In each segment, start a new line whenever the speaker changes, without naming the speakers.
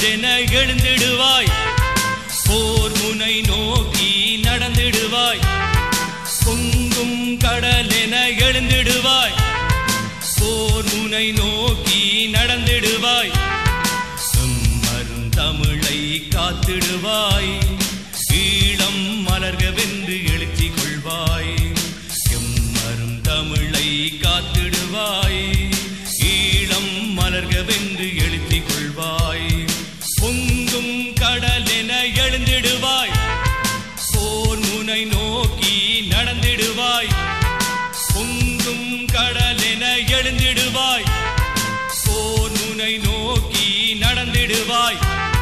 கடலென எழுந்திடுவாய் போர் முனை நோக்கி நடந்திடுவாய் பொங்கும் கடலென எழுந்திடுவாய் போர் முனை நோக்கி நடந்திடுவாய் செம்மரும் தமிழை காத்திடுவாய் ஈழம் மலர்கவென்று எழுச்சி கொள்வாய் எம்மரும் தமிழை காத்திடுவாய் ஈழம் மலர்கவென்று எழுச்சி கொள்வாய் பொங்கும் கடலென எழுந்திடுவாய் போர் முனை நோக்கி நடந்திடுவாய் பொங்கும் கடலென எழுந்திடுவாய் போர் முனை நோக்கி நடந்திடுவாய்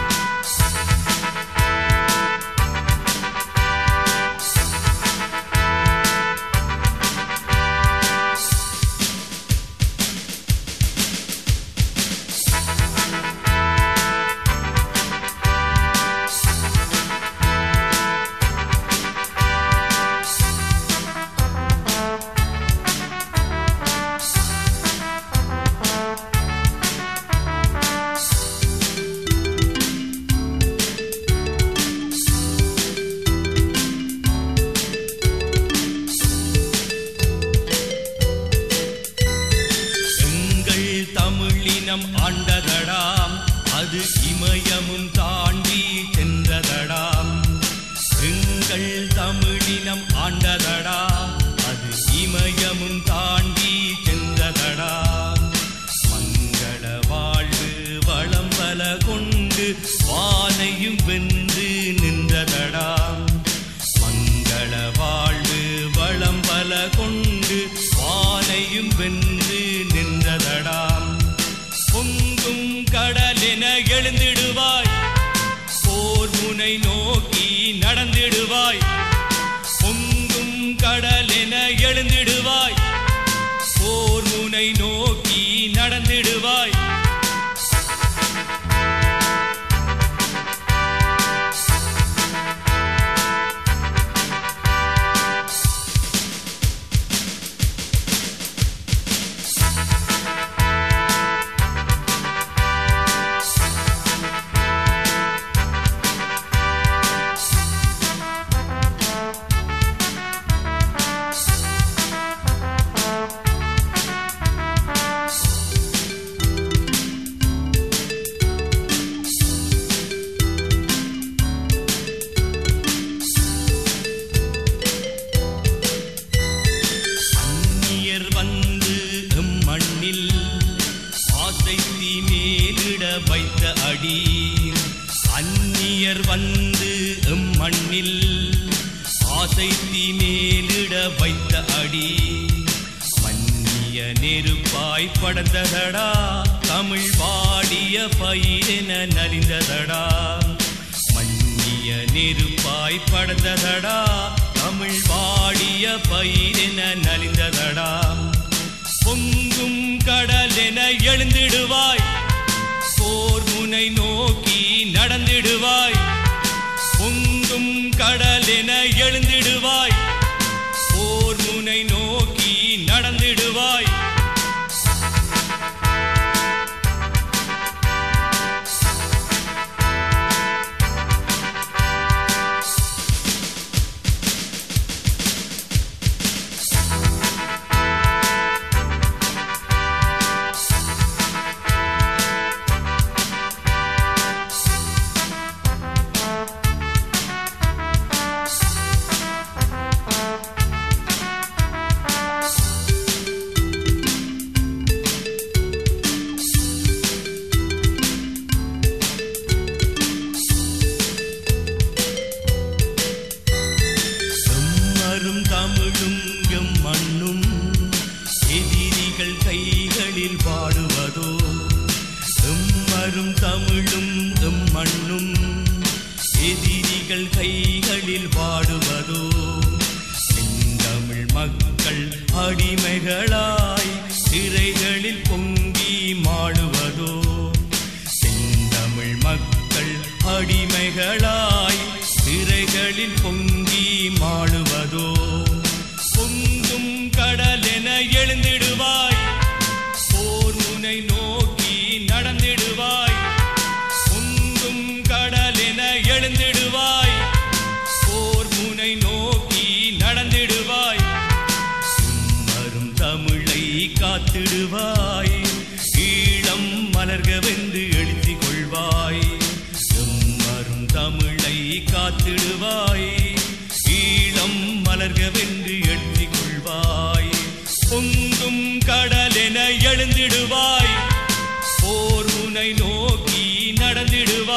எங்கள் தமிழினம் ஆண்டதடாம் அது இமயமும் தாண்டி சென்றதடாம் எங்கள் தமிழினம் ஆண்டதடா அது இமயமும் தாண்டி சென்றதடாம் மங்கள வாழ்வு வளம் பல கொண்டு வானையும் வென்று நின்றதடாம் மங்கள வாழ்வு வளம் பல கொண்டு வானையும் வென்று நின்றதடாம் பொங்கும் கடலென எழுந்திடுவாய் போர் முனை நோக்கி நடந்திடுவாய் பொங்கும் கடலென எழுந்திடுவாய் போர் முனை நோக்கி நடந்திடுவாய் அந்நியர் வந்து எம் மண்ணில் ஆசை தீ மேலிட வைத்த அடி அந்நியர் வந்து எம் மண்ணில் ஆசை தீ மேலிட வைத்த அடி மன்னிய நெருப்பாய் படர்ந்ததடா தமிழ் வாடிய பயிரென நலிந்ததடா மன்னிய நெருப்பாய் படர்ந்ததடா தமிழ் வாடிய பயிரென நலிந்ததடா பொங்கும் கடலென எழுந்திடுவாய் போர் முனை நோக்கி நடந்திடுவாய் பொங்கும் கடலென எழுந்திடுவாய் போர் முனை நோக்கி நடந்திடுவாய் எம்மரும் தமிழும் எம் மண்ணும் எதிரிகள் கைகளில் பாடுவதோ எம்மரும் தமிழும் எம் மண்ணும் எதிரிகள் கைகளில் பாடுவதோ செந்தமிழ் மக்கள் அடிமைகளாய் சிறைகளில் பொங்கி மாடுவதோ செந்தமிழ் மக்கள் அடிமைகளாய் சிறைகளில் பொங்கி மாடுவதோ பொங்கும் கடலென எழுந்திடுவாய் போர் முனை நோக்கி நடந்திடுவாய் பொங்கும்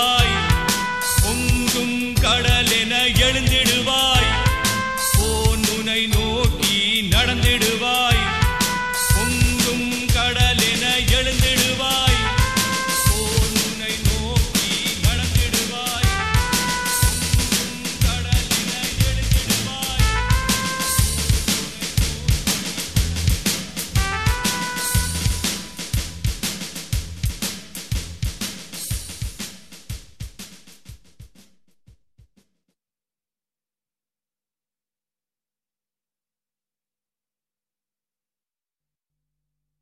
பொங்கும் கடல்